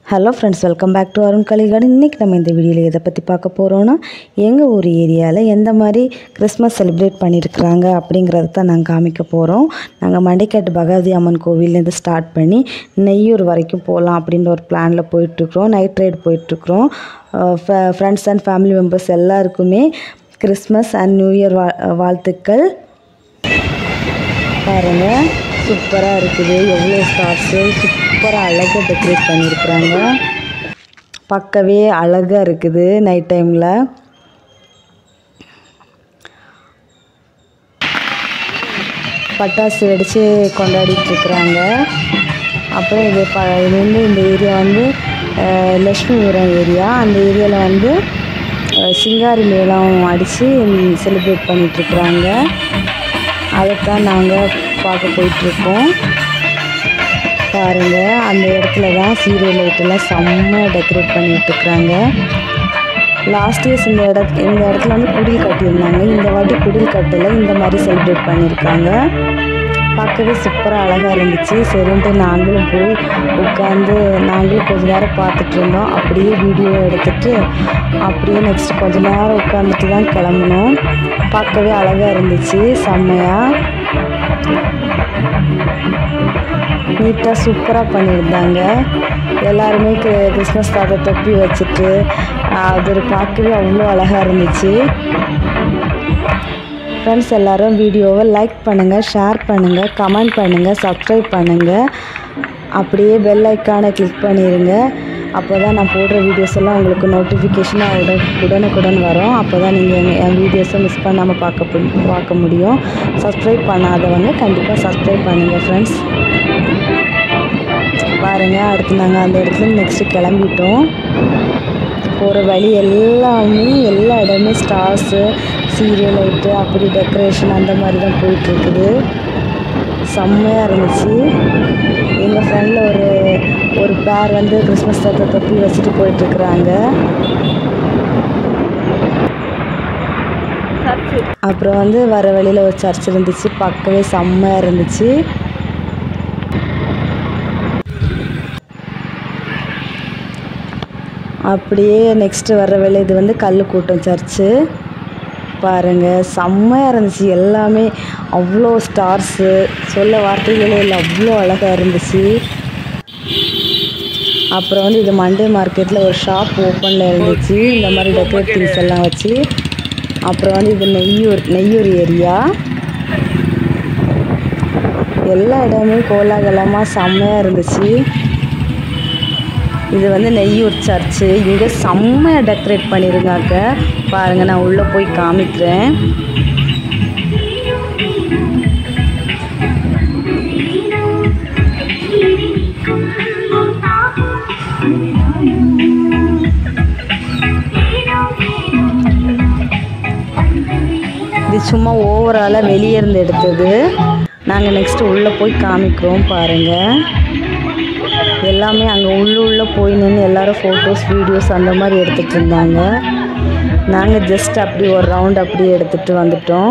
hello friends welcome back to Arun Kaligarden இன்றைக்கி நம்ம இந்த வீடியோவில் எதை பற்றி பார்க்க போகிறோன்னா எங்கள் ஊர் ஏரியாவில் எந்த மாதிரி கிறிஸ்மஸ் செலிப்ரேட் பண்ணியிருக்கிறாங்க அப்படிங்கிறத தான் நாங்கள் காமிக்க போகிறோம் நாங்கள் மண்டைக்காட்டு பகவதி அம்மன் கோவில்லேருந்து ஸ்டார்ட் பண்ணி நெய்யூர் வரைக்கும் போகலாம் அப்படின்ற ஒரு பிளானில் போயிட்டுருக்குறோம் நைட் ரைடு போயிட்டுருக்குறோம் ஃப்ரெண்ட்ஸ் அண்ட் ஃபேமிலி மெம்பர்ஸ் எல்லாருக்குமே கிறிஸ்மஸ் அண்ட் நியூ இயர் வா வாழ்த்துக்கள் பாருங்கள் சூப்பராக இருக்குது எவ்வளோ ஸ்டார்ஸு சூப்பராக அழகாக டெக்கரேட் பண்ணியிருக்கிறாங்க பார்க்கவே அழகாக இருக்குது நைட் டைமில் பட்டாசு வெடித்து கொண்டாடிட்டு இருக்கிறாங்க அப்புறம் இது ப இது வந்து இந்த ஏரியா வந்து அஹ், லட்சுமிபுரம் ஏரியா அந்த ஏரியாவில் வந்து அஹ், சிங்காரி மேளம் அடித்து செலிப்ரேட் பண்ணிகிட்ருக்குறாங்க அதைத்தான் நாங்கள் பார்க்க போயிட்டுருக்கோம் பாருங்க அந்த இடத்துல தான் சீரியல் லைட்டெல்லாம் செம்மையாக டெக்கரேட் பண்ணிகிட்ருக்குறாங்க லாஸ்ட் இயர்ஸ் இந்த இட இந்த இடத்துல வந்து குடில் கட்டியிருந்தாங்க இந்த வாட்டி குடில் கட்டலை இந்த மாதிரி செலிப்ரேட் பண்ணியிருக்காங்க பார்க்கவே சூப்பராக அழகாக இருந்துச்சு சரின்ட்டு நாங்களும் போய் உட்காந்து நாங்களும் கொஞ்ச நேரம் பார்த்துட்டு இருந்தோம் அப்படியே வீடியோ எடுத்துட்டு அப்படியே நெக்ஸ்ட் கொஞ்ச நேரம் உட்காந்துட்டு தான் கிளம்புனோம் பார்க்கவே அழகாக இருந்துச்சு செம்மையாக நீட்டாக சூப்பராக பண்ணியிருந்தாங்க எல்லாருமே கி- கிறிஸ்மஸ் தாத்தா தொப்பி வச்சுட்டு ஆஹ், அது ஒரு பார்க்கவே அவ்வளோ அழகாக இருந்துச்சு ஃப்ரெண்ட்ஸ் எல்லாரும் வீடியோவை லைக் பண்ணுங்கள் ஷேர் பண்ணுங்கள் கமெண்ட் பண்ணுங்கள் சப்ஸ்கிரைப் பண்ணுங்கள் அப்படியே பெல் ஐக்கானை கிளிக் பண்ணிடுங்க அப்போ தான் நான் போடுற வீடியோஸ் எல்லாம் உங்களுக்கு நோட்டிஃபிகேஷனாக உட உடனுக்குடன் வரும் அப்போ தான் நீங்கள் என் வீடியோஸை மிஸ் பண்ணாமல் பார்க்க பு- பார்க்க முடியும் சப்ஸ்கிரைப் பண்ணாதவங்க கண்டிப்பாக சப்ஸ்கிரைப் பண்ணுங்கள் ஃப்ரெண்ட்ஸ் பாருங்கள் அடுத்து நாங்கள் அந்த இடத்துல நெக்ஸ்ட்டு கிளம்பிட்டோம் போகிற வழி எல்லாமே எல்லா இடமே ஸ்டார்ஸு சீரியல் லைட்டு அப்படி டெக்கரேஷன் அந்த மாதிரி தான் போயிட்டுருக்குது செம்மையாக இருந்துச்சு எங்கள் ஃப்ரெண்டில் ஒரு ஒரு பேர் வந்து கிறிஸ்மஸ் தாத்தா தொப்பி வச்சுட்டு போயிட்டுருக்குறாங்க அப்புறம் வந்து வர வழியில் ஒரு சர்ச் இருந்துச்சு பார்க்கவே செம்மையாக இருந்துச்சு அப்படியே நெக்ஸ்ட்டு வர வேலை இது வந்து கல்லுக்கூட்டம் சர்ச்சு பாருங்கள் செம்மையாக இருந்துச்சு எல்லாமே அவ்வளோ ஸ்டார்ஸு சொல்ல வார்த்தைகளே இல்லை அவ்வளோ அழகாக இருந்துச்சு அப்புறம் வந்து இது மண்டே மார்க்கெட்டில் ஒரு ஷாப் ஓப்பனில் இருந்துச்சு இந்த மாதிரி டெக்கரேட் திங்ஸ் எல்லாம் வச்சு அப்புறம் வந்து இது நெய்யூர் நெய்யூர் ஏரியா எல்லா இடமே கோலாகலமாக செம்மையாக இருந்துச்சு இது வந்து நெய்யூர் சர்ச்சு இங்கே செம்மையாக டெக்கரேட் பண்ணியிருக்காங்க பாருங்கள் நான் உள்ளே போய் காமிக்கிறேன் இது சும்மா ஓவராலாக வெளியே இருந்து எடுத்தது நாங்கள் நெக்ஸ்ட்டு உள்ளே போய் காமிக்கிறோம் பாருங்கள் எல்லாமே அங்கே உள்ள உள்ள போய் நின்று எல்லாரும் ஃபோட்டோஸ் வீடியோஸ் அந்த மாதிரி எடுத்துகிட்டு இருந்தாங்க நாங்கள் ஜஸ்ட் அப்படி ஒரு ரவுண்ட் அப்படியே எடுத்துகிட்டு வந்துட்டோம்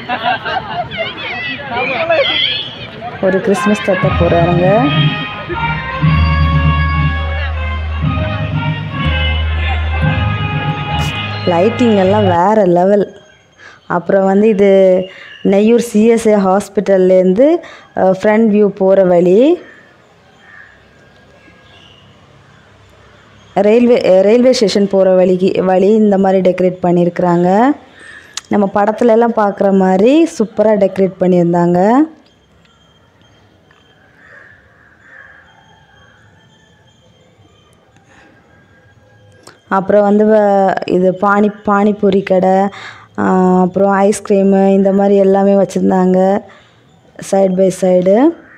ஒரு கிறிஸ்மஸ் தத்த போகிறாருங்க லைட்டிங் எல்லாம் வேறு லெவல் அப்புறம் வந்து இது நெய்யூர் சிஎஸ்ஐ ஹாஸ்பிட்டல்லேருந்து ஃப்ரண்ட் வியூ போகிற வழி ரயில்வே ரயில்வே ஸ்டேஷன் போகிற வழிக்கு வழி இந்த மாதிரி டெக்கரேட் பண்ணியிருக்கிறாங்க நம்ம படத்துல எல்லாம் பார்க்குற மாதிரி சூப்பராக டெக்கரேட் பண்ணியிருந்தாங்க அப்புறம் வந்து வ- இது பானி பானிபூரி கடை ஆஹ் அப்புறம் ஐஸ்கிரீமு இந்த மாதிரி எல்லாமே வச்சுருந்தாங்க சைடு பை சைடு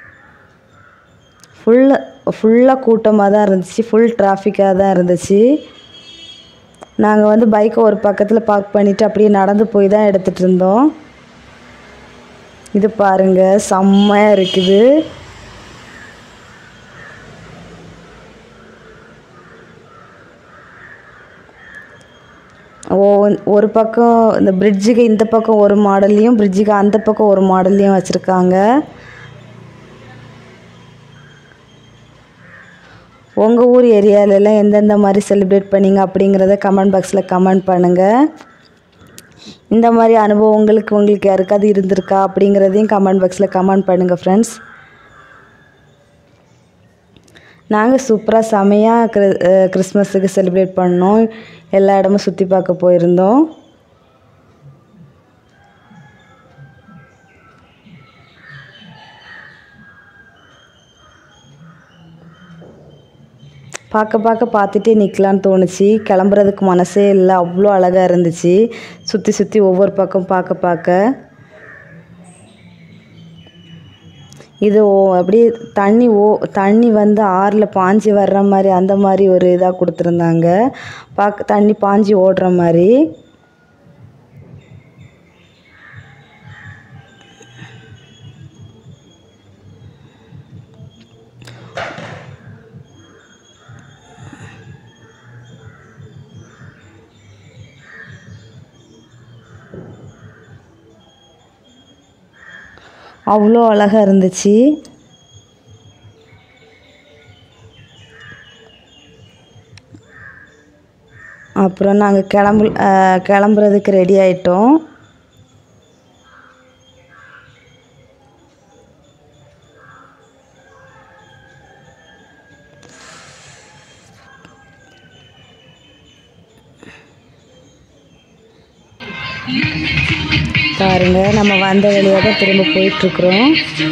ஃபுல்லு ஃபுல்லாக கூட்டமாக தான் இருந்துச்சு ஃபுல் டிராஃபிக்காக தான் இருந்துச்சு நாங்கள் வந்து பைக்கை ஒரு பக்கத்தில் பார்க் பண்ணிவிட்டு அப்படியே நடந்து போய் தான் எடுத்துகிட்டு இருந்தோம் இது பாருங்க செம்மையாக இருக்குது ஓ ஒரு பக்கம் இந்த பிரிட்ஜுக்கு இந்த பக்கம் ஒரு மாடல்லையும் பிரிட்ஜுக்கு அந்த பக்கம் ஒரு மாடல்லையும் வச்சுருக்காங்க உங்கள் ஊர் ஏரியாலெல்லாம் எந்தெந்த மாதிரி செலிப்ரேட் பண்ணீங்க அப்படிங்கிறத கமெண்ட் பாக்ஸில் கமெண்ட் பண்ணுங்கள் இந்த மாதிரி அனுபவம் உங்களுக்கு உங்களுக்கு யாருக்காவது இருந்திருக்கா அப்படிங்கிறதையும் கமெண்ட் பாக்ஸில் கமெண்ட் பண்ணுங்கள் ஃப்ரெண்ட்ஸ் நாங்கள் சூப்பராக செமையாக கிற கிறிஸ்மஸுக்கு செலிப்ரேட் பண்ணோம் எல்லா இடமும் சுற்றி பார்க்க போயிருந்தோம் பார்க்க பார்க்க பார்த்துட்டே நிற்கலான்னு தோணுச்சு கிளம்புறதுக்கு மனசே இல்லை அவ்வளோ அழகாக இருந்துச்சு சுற்றி சுற்றி ஒவ்வொரு பக்கம் பார்க்க பார்க்க இது ஓ அப்படியே தண்ணி ஓ தண்ணி வந்து ஆறில் பாஞ்சு வர்ற மாதிரி அந்த மாதிரி ஒரு இதாக கொடுத்துருந்தாங்க பார்க்க தண்ணி பாஞ்சு ஓடுற மாதிரி அவ்வளோ அழகாக இருந்துச்சு அப்புறம் நாங்கள் கிளம்பு கிளம்புறதுக்கு ரெடி ஆயிட்டோம் பாருங்க நம்ம வந்த வழியாக தான் திரும்ப போயிட்டுருக்குறோம்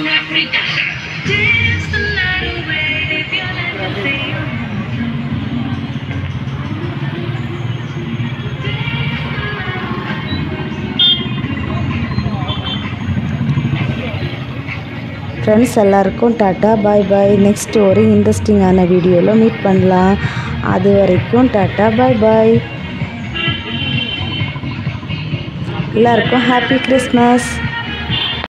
ஃப்ரெண்ட்ஸ் எல்லாருக்கும் டாட்டா பாய் பாய் நெக்ஸ்ட் ஒரு இன்ட்ரெஸ்டிங்கான வீடியோவில் மீட் பண்ணலாம் அது வரைக்கும் டாட்டா பாய் பாய் எல்லாருக்கும் ஹாப்பி கிறிஸ்மஸ்